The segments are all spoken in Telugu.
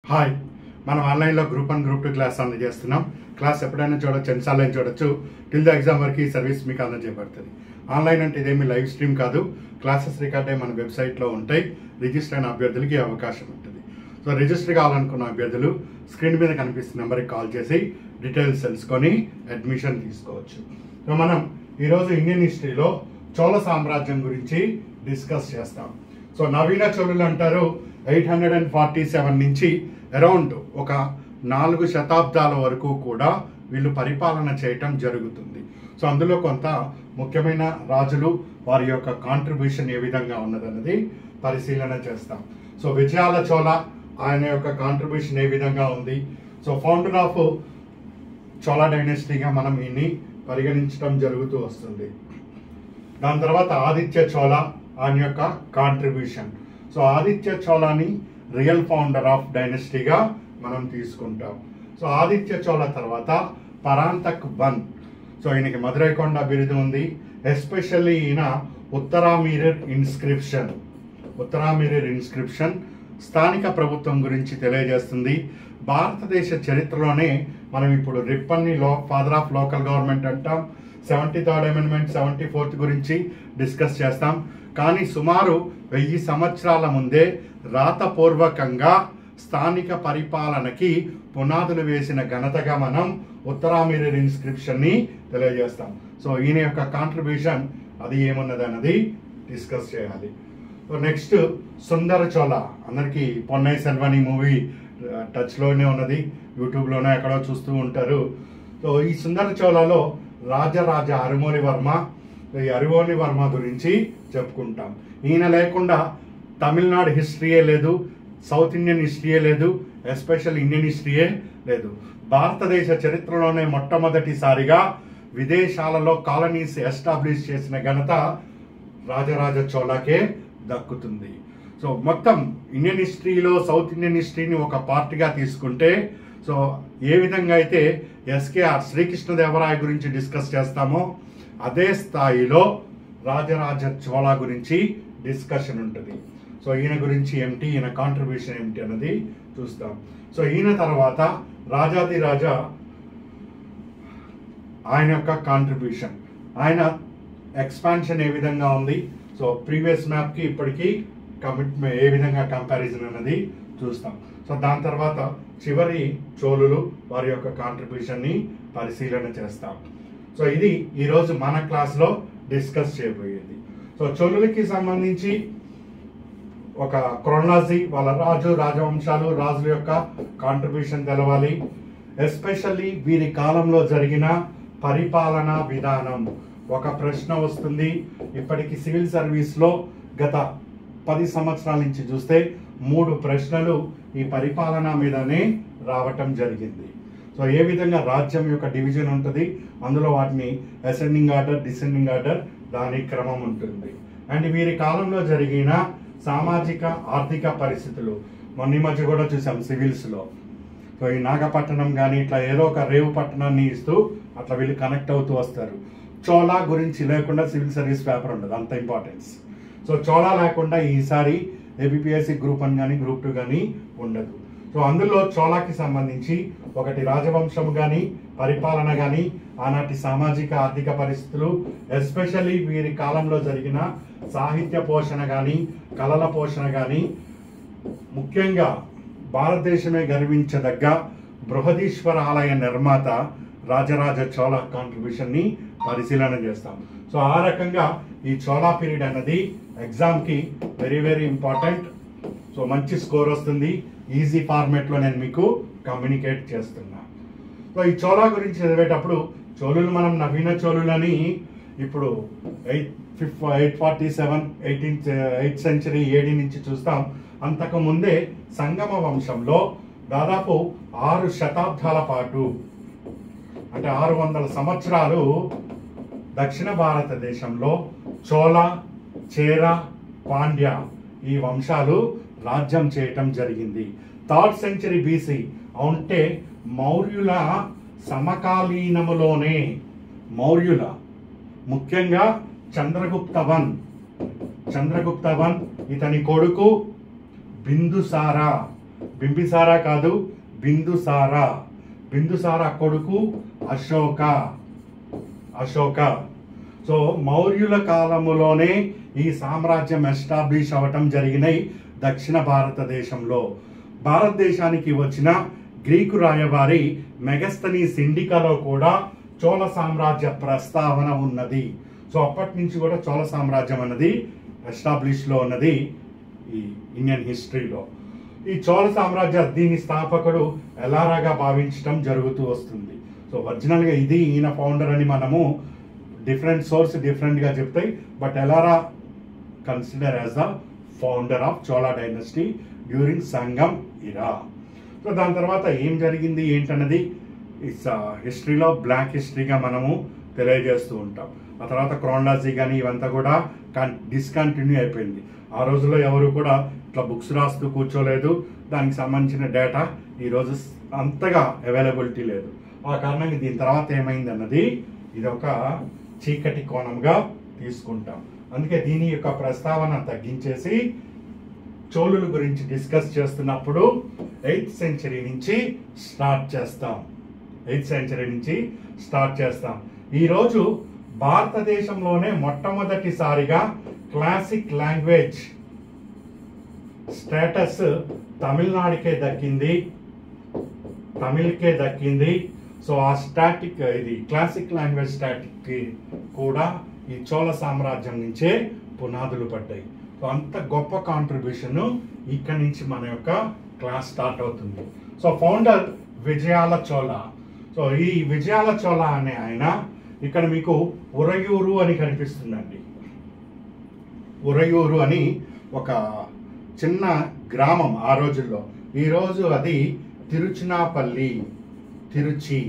హాయ్ మనం ఆన్లైన్లో group one group two class అందజేస్తున్నాం క్లాస్ ఎప్పుడైనా చూడొచ్చు ఎన్నిసార్లు అయినా చూడొచ్చు టిల్ ద ఎగ్జామ్ వరకు ఈ సర్వీస్ మీకు అందజేయబడుతుంది ఆన్లైన్ అంటే ఇదేమి లైవ్ స్ట్రీమ్ కాదు క్లాసెస్ రికార్డ్ అయ్యి మన వెబ్సైట్లో ఉంటాయి రిజిస్టర్ అయిన అభ్యర్థులకి ఈ అవకాశం ఉంటుంది సో రిజిస్టర్ కావాలనుకున్న అభ్యర్థులు స్క్రీన్ మీద కనిపిస్తున్న నెంబర్కి కాల్ చేసి డీటెయిల్స్ తెలుసుకొని అడ్మిషన్ తీసుకోవచ్చు సో మనం ఈరోజు ఇండియన్ హిస్టరీలో చోళ సామ్రాజ్యం గురించి డిస్కస్ చేస్తాం సో నవీన చోళులు అంటారు eight hundred and forty seven నుంచి అరౌండ్ ఒక నాలుగు శతాబ్దాల వరకు కూడా వీళ్ళు పరిపాలన చేయటం జరుగుతుంది సో అందులో కొంత ముఖ్యమైన రాజులు వారి యొక్క కాంట్రిబ్యూషన్ ఏ విధంగా ఉన్నదన్నది పరిశీలన చేస్తాం సో విజయాల చోళ ఆయన యొక్క కాంట్రిబ్యూషన్ ఏ విధంగా ఉంది సో ఫౌండర్ ఆఫ్ చోళ డైనెస్టీగా మనం ఈయన్ని పరిగణించడం జరుగుతూ వస్తుంది దాని తర్వాత ఆదిత్య చోళ ఆయన యొక్క కాంట్రిబ్యూషన్ సో ఆదిత్య చోళని రియల్ ఫౌండర్ ఆఫ్ డైనెస్టీగా మనం తీసుకుంటాం సో ఆదిత్య చోళ తర్వాత పరాంతక్ బన్ సో ఈయనకి మధురై కొండ బిరుదు ఉంది ఎస్పెషల్లీ ఈయన ఉత్తరామీరర్ ఇన్స్క్రిప్షన్ ఉత్తరామీరర్ ఇన్స్క్రిప్షన్ స్థానిక ప్రభుత్వం గురించి తెలియజేస్తుంది భారతదేశ చరిత్రలోనే మనం ఇప్పుడు రిప్పన్ని లో ఫాదర్ ఆఫ్ లోకల్ గవర్నమెంట్ అంటాం seventy third amendment seventy fourth గురించి డిస్కస్ చేస్తాం కానీ సుమారు వెయ్యి సంవత్సరాల ముందే రాతపూర్వకంగా స్థానిక పరిపాలనకి పునాదులు వేసిన ఘనతగా మనం ఉత్తరామీరర్ ఇన్స్క్రిప్షన్ని తెలియజేస్తాం సో ఈయన యొక్క కాంట్రిబ్యూషన్ అది ఏమున్నది అన్నది డిస్కస్ చేయాలి సో నెక్స్ట్ సుందర చోళ అందరికీ పొన్నై సెల్వని మూవీ టచ్లోనే ఉన్నది యూట్యూబ్లోనే ఎక్కడో చూస్తూ ఉంటారు సో ఈ సుందర చోళలో రాజరాజ అరుమోని వర్మ ఈ అరుమోని వర్మ గురించి చెప్పుకుంటాం ఈయన లేకుండా తమిళనాడు హిస్టరీయే లేదు సౌత్ ఇండియన్ హిస్టరీయే లేదు ఎస్పెషల్ ఇండియన్ హిస్టరీయే లేదు భారతదేశ చరిత్రలోనే మొట్టమొదటిసారిగా విదేశాలలో కాలనీస్ ఎస్టాబ్లిష్ చేసిన ఘనత రాజరాజ చోళకే దక్కుతుంది సో మొత్తం ఇండియన్ హిస్టరీలో సౌత్ ఇండియన్ హిస్టరీని ఒక పార్ట్గా తీసుకుంటే సో ఏ విధంగా అయితే ఎస్కేఆర్ శ్రీకృష్ణదేవరాయ గురించి డిస్కస్ చేస్తామో అదే స్థాయిలో రాజరాజ చోళ గురించి డిస్కషన్ ఉంటుంది సో ఈయన గురించి ఏమిటి ఈయన కాంట్రిబ్యూషన్ ఏమిటి అన్నది చూస్తాం సో ఈయన తర్వాత రాజాది రాజా ఆయన యొక్క కాంట్రిబ్యూషన్ ఆయన ఎక్స్పాన్షన్ ఏ విధంగా ఉంది సో ప్రీవియస్ మ్యాప్కి ఇప్పటికీ కమిట్ ఏ విధంగా కంపారిజన్ అన్నది చూస్తాం సో దాని తర్వాత చివరి చోళులు వారి యొక్క కాంట్రిబ్యూషన్ని పరిశీలన చేస్తాం సో ఇది ఈరోజు మన క్లాస్లో డిస్కస్ చేయబోయేది సో చోళులకి సంబంధించి ఒక క్రొనాలజీ వాళ్ళ రాజు రాజవంశాలు రాజుల యొక్క కాంట్రిబ్యూషన్ తెలవాలి ఎస్పెషల్లీ వీరి కాలంలో జరిగిన పరిపాలనా విధానం ఒక ప్రశ్న వస్తుంది ఇప్పటికి సివిల్ సర్వీస్లో గత పది సంవత్సరాల నుంచి చూస్తే మూడు ప్రశ్నలు ఈ పరిపాలన మీదనే రావటం జరిగింది సో ఏ విధంగా రాజ్యం యొక్క డివిజన్ ఉంటుంది అందులో వాటిని అసెండింగ్ ఆర్డర్ డిసెండింగ్ ఆర్డర్ దాని క్రమం ఉంటుంది అండ్ వీరి కాలంలో జరిగిన సామాజిక ఆర్థిక పరిస్థితులు మొన్న ఈ మధ్య కూడా చూసాం సివిల్స్లో సో ఈ నాగపట్టణం కానీ ఇట్లా ఏదో ఒక రేవు పట్టణాన్ని ఇస్తూ అట్లా వీళ్ళు కనెక్ట్ అవుతూ వస్తారు చోళా గురించి లేకుండా సివిల్ సర్వీస్ పేపర్ ఉండదు అంత ఇంపార్టెన్స్ సో చోళా లేకుండా ఈసారి ఏబిపిఎస్సి గ్రూప్ వన్ కానీ గ్రూప్ టూ కానీ ఉండదు సో అందులో చోళాకి సంబంధించి ఒకటి రాజవంశం కానీ పరిపాలన కానీ ఆనాటి సామాజిక ఆర్థిక పరిస్థితులు ఎస్పెషల్లీ వీరి కాలంలో జరిగిన సాహిత్య పోషణ కానీ కళల పోషణ కానీ ముఖ్యంగా భారతదేశమే గర్వించదగ్గ బృహదీశ్వర ఆలయ నిర్మాత రాజరాజ చోళ కాంట్రిబ్యూషన్ని పరిశీలన చేస్తాం సో ఆ రకంగా ఈ చోళా పీరియడ్ అన్నది ఎగ్జామ్కి వెరీ వెరీ ఇంపార్టెంట్ సో మంచి స్కోర్ వస్తుంది ఈజీ ఫార్మేట్లో నేను మీకు కమ్యూనికేట్ చేస్తున్నా సో ఈ చోళా గురించి చదివేటప్పుడు చోళులు మనం నవీన చోళులని ఇప్పుడు eight fif eight forty seven eighteenth eighth century AD నుంచి చూస్తాం అంతకు ముందే సంగమ వంశంలో దాదాపు ఆరు శతాబ్దాల పాటు అంటే ఆరు వందల సంవత్సరాలు దక్షిణ భారతదేశంలో చోళ చేర పాండ్య ఈ వంశాలు రాజ్యం చేయటం జరిగింది థర్డ్ సెంచరీ బీసీ అంటే మౌర్యుల సమకాలీనములోనే మౌర్యుల ముఖ్యంగా చంద్రగుప్త వన్ చంద్రగుప్త వన్ ఇతని కొడుకు బిందుసార బింబిసారా కాదు బిందుసారా బిందుసారా కొడుకు అశోక అశోక సో మౌర్యుల కాలములోనే ఈ సామ్రాజ్యం ఎస్టాబ్లిష్ అవ్వటం జరిగినాయి దక్షిణ భారతదేశంలో భారతదేశానికి వచ్చిన గ్రీకు రాయబారి మెగస్తని సిండికాలో కూడా చోళ సామ్రాజ్య ప్రస్తావన ఉన్నది సో అప్పటి నుంచి కూడా చోళ సామ్రాజ్యం అన్నది ఎస్టాబ్లిష్లో ఉన్నది ఈ ఇండియన్ హిస్టరీలో ఈ చోళ సామ్రాజ్య దీని స్థాపకుడు ఎలారాగా భావించటం జరుగుతూ వస్తుంది సో ఒరిజినల్గా ఇది ఈయన ఫౌండర్ అని మనము డిఫరెంట్ సోర్స్ డిఫరెంట్గా చెప్తాయి but Elara consider as the founder of Chola dynasty during Sangam era so దాని తర్వాత ఏం జరిగింది ఏంటన్నది ఇట్స్ హిస్టరీలో బ్లాక్ హిస్టరీగా మనము తెలియజేస్తూ ఉంటాం ఆ తర్వాత క్రోనాలజీ కానీ ఇవంతా కూడా డిస్కంటిన్యూ అయిపోయింది ఆ రోజుల్లో ఎవరు కూడా ఇట్లా బుక్స్ రాస్తూ కూర్చోలేదు దానికి సంబంధించిన డేటా ఈరోజు అంతగా అవైలబిలిటీ లేదు ఆ కారణంగా దీని తర్వాత ఏమైంది అన్నది ఇది ఒక చీకటి కోణంగా తీసుకుంటాం అందుకే దీని యొక్క ప్రస్తావన తగ్గించేసి చోళుల గురించి డిస్కస్ చేస్తున్నప్పుడు ఎయిత్ సెంచరీ నుంచి స్టార్ట్ చేస్తాం ఎయిత్ సెంచరీ నుంచి స్టార్ట్ చేస్తాం ఈరోజు భారతదేశంలోనే మొట్టమొదటిసారిగా క్లాసిక్ లాంగ్వేజ్ స్టేటస్ తమిళనాడుకే దక్కింది తమిళ్కే దక్కింది సో ఆ స్టాటిక్ ఇది క్లాసిక్ లాంగ్వేజ్ స్టాటిక్ కి కూడా ఈ చోళ సామ్రాజ్యం నుంచే పునాదులు పడ్డాయి సో అంత గొప్ప కాంట్రిబ్యూషన్ ఇక్కడి నుంచి మన యొక్క క్లాస్ స్టార్ట్ అవుతుంది so founder Vijayalaya Chola so ఈ విజయాల చోళ అనే ఆయన ఇక్కడ మీకు ఉరయూరు అని కనిపిస్తుందండి ఉరయూరు అని ఒక చిన్న గ్రామం ఆ రోజుల్లో ఈరోజు అది తిరుచినాపల్లి తిరుచి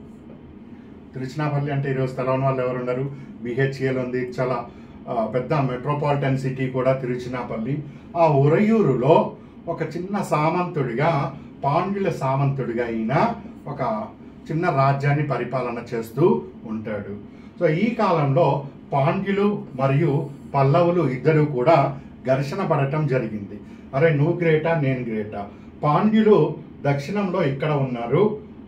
తిరుచినాపల్లి అంటే ఈరోజు తెలవని వాళ్ళు ఎవరు ఉన్నారు బిహెచ్ఎల్ ఉంది చాలా ఆ, పెద్ద మెట్రోపాలిటన్ సిటీ కూడా తిరుచినాపల్లి ఆ ఉరయూరులో ఒక చిన్న సామంతుడిగా పాండ్యుల సామంతుడిగా అయిన ఒక చిన్న రాజ్యాన్ని పరిపాలన చేస్తూ ఉంటాడు సో ఈ కాలంలో పాండ్యులు మరియు పల్లవులు ఇద్దరు కూడా ఘర్షణ పడటం జరిగింది అరే నువ్వు గ్రేటా నేను గ్రేటా పాండ్యులు దక్షిణంలో ఇక్కడ ఉన్నారు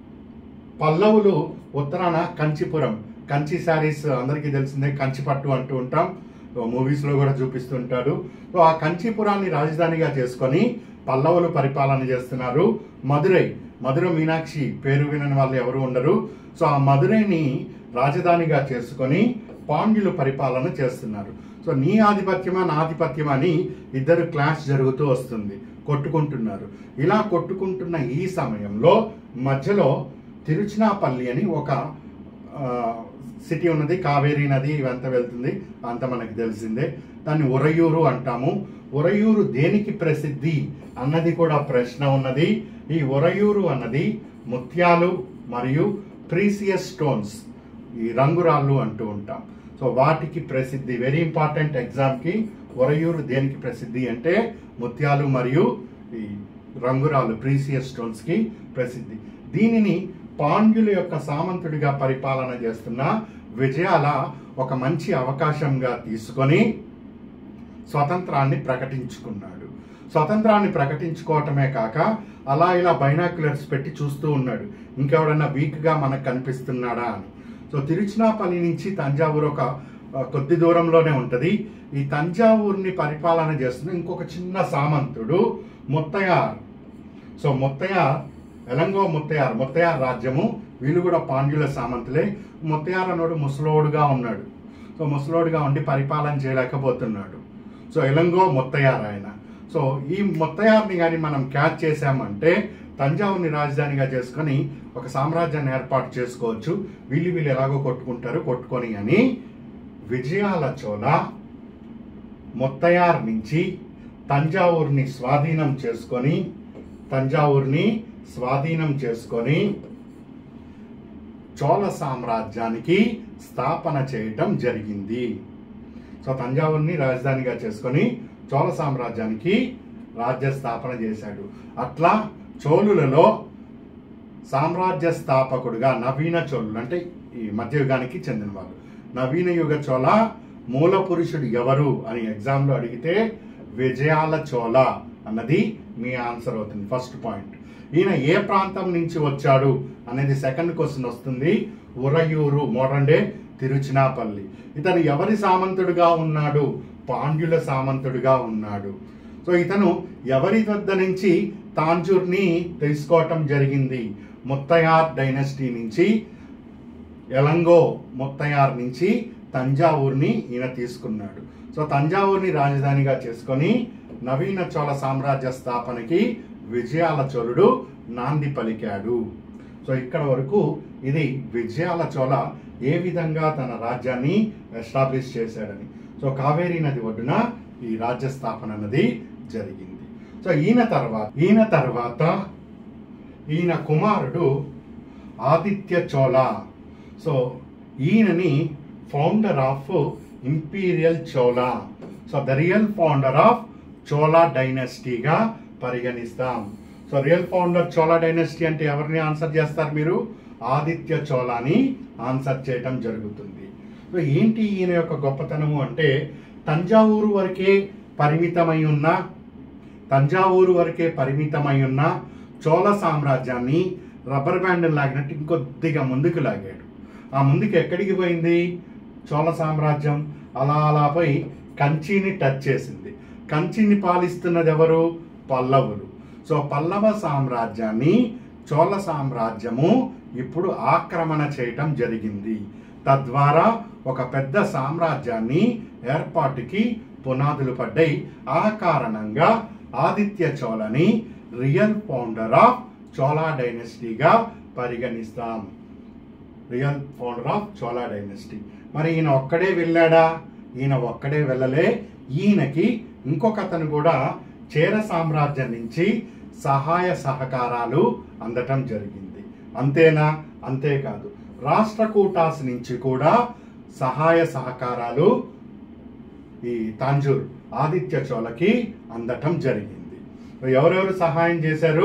పల్లవులు ఉత్తరాన కంచిపురం కంచి శారీస్ అందరికీ తెలిసిందే కంచి పట్టు అంటూ ఉంటాం మూవీస్ లో కూడా చూపిస్తుంటాడు సో ఆ కంచిపురాన్ని రాజధానిగా చేసుకొని పల్లవులు పరిపాలన చేస్తున్నారు మదురై మధుర మీనాక్షి పేరు వినని వాళ్ళు ఎవరు ఉండరు సో ఆ మదురైని రాజధానిగా చేసుకొని పాండ్యులు పరిపాలన చేస్తున్నారు సో నీ ఆధిపత్యమా నా ఆధిపత్యమా అని ఇద్దరు క్లాష్ జరుగుతూ వస్తుంది కొట్టుకుంటున్నారు ఇలా కొట్టుకుంటున్న ఈ సమయంలో మధ్యలో తిరుచినాపల్లి అని ఒక ఆ, సిటీ ఉన్నది కావేరీ నది ఇవంతా వెళ్తుంది అంత మనకు తెలిసిందే దాన్ని ఉరయూరు అంటాము ఉరయూరు దేనికి ప్రసిద్ధి అన్నది కూడా ప్రశ్న ఉన్నది ఈ ఉరయూరు అన్నది ముత్యాలు మరియు ప్రీసియస్ స్టోన్స్ ఈ రంగురాళ్ళు అంటూ ఉంటాం సో వాటికి ప్రసిద్ధి వెరీ ఇంపార్టెంట్ ఎగ్జామ్కి ఉరయూరు దేనికి ప్రసిద్ధి అంటే ముత్యాలు మరియు ఈ రంగురాళ్ళు ప్రీసియస్ స్టోన్స్కి ప్రసిద్ధి దీనిని పాండ్యుల యొక్క సామంతుడిగా పరిపాలన చేస్తున్న విజయాల ఒక మంచి అవకాశంగా తీసుకొని స్వతంత్రాన్ని ప్రకటించుకున్నాడు స్వతంత్రాన్ని ప్రకటించుకోవటమే కాక అలా ఇలా బైనాక్యులర్స్ పెట్టి చూస్తూ ఉన్నాడు ఇంకెవడన్నా వీక్గా మనకు కనిపిస్తున్నాడా అని సో తిరుచినాపల్లి నుంచి తంజావూరు ఒక ఆ, కొద్ది దూరంలోనే ఉంటుంది ఈ తంజావూరుని పరిపాలన చేస్తున్న ఇంకొక చిన్న సామంతుడు ముత్తయార్ సో ముత్తయార్ ఎలంగో ముత్తయార్ ముత్తయార్ రాజ్యము వీళ్ళు కూడా పాండ్యుల సామంతులే ముత్తయార్ అన్నోడు ముసలోడుగా ఉన్నాడు సో ముసలోడుగా ఉండి పరిపాలన చేయలేకపోతున్నాడు సో ఎలంగో ముత్తయార్ ఆయన సో ఈ ముత్తయార్ని కానీ మనం క్యాచ్ చేశామంటే తంజావూరుని రాజధానిగా చేసుకొని ఒక సామ్రాజ్యాన్ని ఏర్పాటు చేసుకోవచ్చు వీళ్ళు వీళ్ళు ఎలాగో కొట్టుకుంటారు కొట్టుకొని అని విజయాల చోళ ముత్తయార్ నుంచి తంజావూరుని స్వాధీనం చేసుకొని తంజావూరుని స్వాధీనం చేసుకొని చోళ సామ్రాజ్యానికి స్థాపన చేయటం జరిగింది సో తంజావూరుని రాజధానిగా చేసుకొని చోళ సామ్రాజ్యానికి రాజ్య స్థాపన చేశాడు అట్లా చోళులలో సామ్రాజ్య స్థాపకుడుగా నవీన చోళులు అంటే ఈ మధ్యయుగానికి చెందినవారు నవీన యుగ చోళ మూల పురుషుడు ఎవరు అని ఎగ్జామ్లో అడిగితే విజయాల చోళ అన్నది మీ ఆన్సర్ అవుతుంది ఫస్ట్ పాయింట్ ఈయన ఏ ప్రాంతం నుంచి వచ్చాడు అనేది సెకండ్ క్వశ్చన్ వస్తుంది ఉరయూరు మోడర్న్ డే తిరుచినాపల్లి ఇతను ఎవరి సామంతుడుగా ఉన్నాడు పాండ్యుల సామంతుడిగా ఉన్నాడు సో ఇతను ఎవరి వద్ద నుంచి తాంజూర్ని తెలుసుకోవటం జరిగింది ముత్తయార్ డైనస్టీ నుంచి ఎలంగో ముత్తయార్ నుంచి తంజావూర్ని ఈయన తీసుకున్నాడు సో తంజావూర్ని రాజధానిగా చేసుకొని నవీన చోళ సామ్రాజ్య స్థాపనకి విజయాల చోళుడు నాంది పలికాడు సో ఇక్కడ వరకు ఇది విజయాల చోళ ఏ విధంగా తన రాజ్యాన్ని ఎస్టాబ్లిష్ చేశాడని సో కావేరీ నది ఒడ్డున ఈ రాజ్య స్థాపన అన్నది జరిగింది సో ఈయన తర్వాత ఈయన తర్వాత ఈయన కుమారుడు ఆదిత్య చోళ సో ఈయనని founder of imperial Chola so the real founder of Chola డైనస్టీగా పరిగణిస్తాం so real founder Chola dynasty అంటే ఎవరిని ఆన్సర్ చేస్తారు మీరు ఆదిత్య చోళాని ఆన్సర్ చేయటం జరుగుతుంది సో ఏంటి ఈయన యొక్క గొప్పతనము అంటే తంజావూరు వరకే పరిమితమై ఉన్న తంజావూరు వరకే పరిమితమై ఉన్న చోళ సామ్రాజ్యాన్ని రబ్బర్ బ్యాండ్ లాగినట్టు ఇంకొద్దిగా ముందుకు లాగాడు ఆ ముందుకు ఎక్కడికి పోయింది చోళ సామ్రాజ్యం అలా అలా పోయి కంచిని టచ్ చేసింది కంచిని పాలిస్తున్నది ఎవరు పల్లవులు సో పల్లవ సామ్రాజ్యాన్ని చోళ సామ్రాజ్యము ఇప్పుడు ఆక్రమణ చేయటం జరిగింది తద్వారా ఒక పెద్ద సామ్రాజ్యాన్ని ఏర్పాటుకి పునాదులు పడ్డాయి ఆ కారణంగా ఆదిత్య చోళని రియల్ ఫౌండర్ ఆఫ్ చోళా డైనస్టీగా పరిగణిస్తాం real founder of Chola dynasty మరి ఈయన ఒక్కడే వెళ్ళాడా ఈయన ఒక్కడే వెళ్ళలే ఈయనకి ఇంకొక అతను కూడా చేర సామ్రాజ్యం నుంచి సహాయ సహకారాలు అందటం జరిగింది అంతేనా అంతేకాదు రాష్ట్రకూటాస్ నుంచి కూడా సహాయ సహకారాలు ఈ తాంజూర్ ఆదిత్య చోళకి అందటం జరిగింది ఎవరెవరు సహాయం చేశారు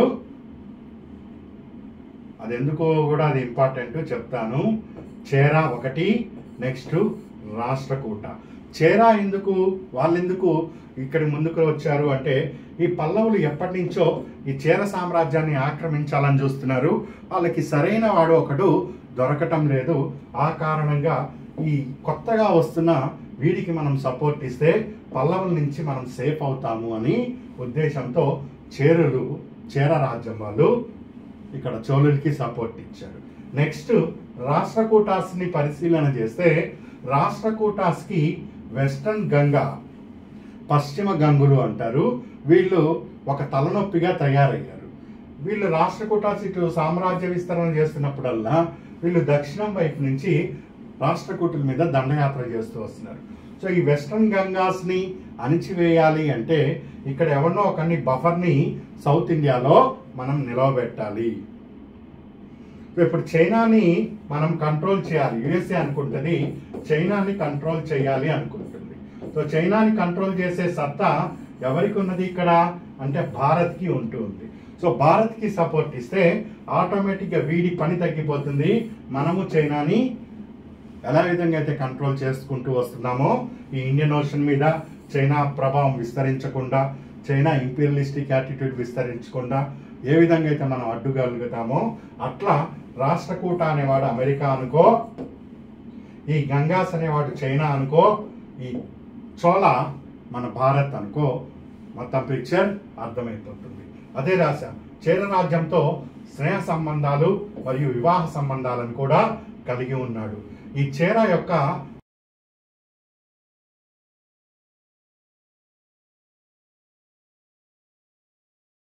అది ఎందుకో కూడా అది ఇంపార్టెంట్ చెప్తాను చేరా ఒకటి నెక్స్ట్ రాష్ట్రకూట చేరా ఎందుకు వాళ్ళెందుకు ఇక్కడి ముందుకు వచ్చారు అంటే ఈ పల్లవులు ఎప్పటి నుంచో ఈ చేర సామ్రాజ్యాన్ని ఆక్రమించాలని చూస్తున్నారు వాళ్ళకి సరైన వాడు ఒకడు దొరకటం లేదు ఆ కారణంగా ఈ కొత్తగా వస్తున్న వీడికి మనం సపోర్ట్ ఇస్తే పల్లవుల నుంచి మనం సేఫ్ అవుతాము అని ఉద్దేశంతో చేరులు చేర రాజ్యం వాళ్ళు ఇక్కడ చోళులకి సపోర్ట్ ఇచ్చారు నెక్స్ట్ రాష్ట్రకూటాస్ని పరిశీలన చేస్తే రాష్ట్రకూటాస్కి వెస్టర్న్ గంగా పశ్చిమ గంగులు అంటారు వీళ్ళు ఒక తలనొప్పిగా తయారయ్యారు వీళ్ళు రాష్ట్రకూటాస్ ఇటు సామ్రాజ్య విస్తరణ చేస్తున్నప్పుడల్లా వీళ్ళు దక్షిణం వైపు నుంచి రాష్ట్రకూటుల మీద దండయాత్ర చేస్తూ వస్తున్నారు సో ఈ వెస్ట్రన్ గంగాస్ని అణిచివేయాలి అంటే ఇక్కడ ఎవరినో ఒకరిని బఫర్ని సౌత్ ఇండియాలో మనం నిలవబెట్టాలి సో ఇప్పుడు చైనాని మనం కంట్రోల్ చేయాలి యుఎస్ఏ అనుకుంటుంది చైనాని కంట్రోల్ చేయాలి అనుకుంటుంది సో చైనాని కంట్రోల్ చేసే సత్తా ఎవరికి ఉన్నది ఇక్కడ అంటే భారత్కి ఉంటుంది సో భారత్కి సపోర్ట్ ఇస్తే ఆటోమేటిక్గా వీడి పని తగ్గిపోతుంది మనము చైనాని ఎలా విధంగా అయితే కంట్రోల్ చేసుకుంటూ వస్తున్నామో ఈ ఇండియన్ ఓషన్ మీద చైనా ప్రభావం విస్తరించకుండా చైనా ఇంపీరియలిస్టిక్ యాటిట్యూడ్ విస్తరించకుండా ఏ విధంగా అయితే మనం అడ్డుగలుగుతామో అట్లా రాష్ట్రకూట అనేవాడు అమెరికా అనుకో ఈ గంగాస్ అనేవాడు చైనా అనుకో ఈ చోళ మన భారత్ అనుకో మొత్తం పిక్చర్ అర్థమైపోతుంది అదే రాశ చైన రాజ్యంతో స్నేహ సంబంధాలు మరియు వివాహ సంబంధాలను కూడా కలిగి ఉన్నాడు ఈ చేర యొక్క